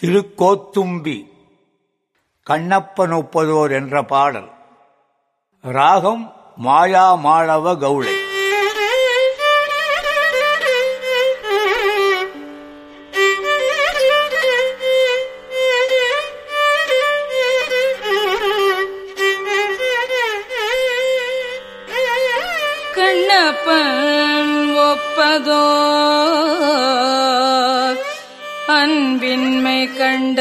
திருக்கோத்தும்பி கண்ணப்பன் ஒப்பதோர் என்ற பாடல் ராகம் மாயா மாளவ கவுளை கண்ணப்பன் ஒப்பதோ அன்பின்மை கண்ட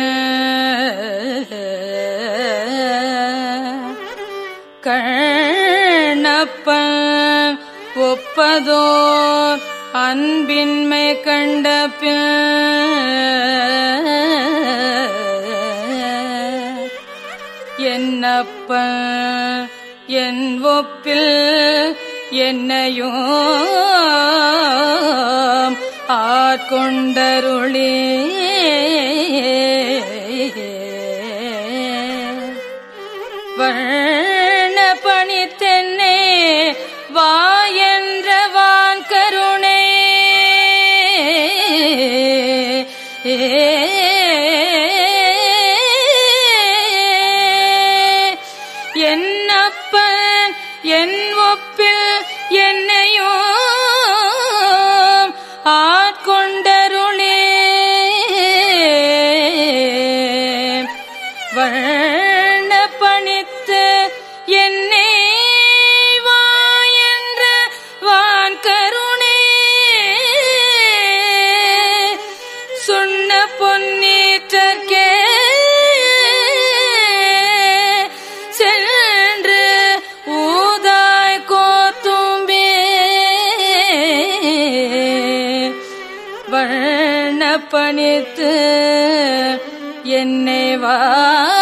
கண்ணப்பன் ஒப்பதோ அன்பின்மை கண்ட என்னப்ப என் ஒப்பில் என்னையும் ஆட்கொண்டருளே வர்ண பணித்தென்னே வா என்ற வான் கருணை என்னப்பன் என் ஒப்பில் என்னையும் ஆட்கொண்டருளே வர்ண பணித்து என்னை வா என்ற வான் கருணே சொன்ன பொன்னீற்றற்கே சென்று ஊதாய் கோத்தும்பே வர்ண பணித்து என்னை வா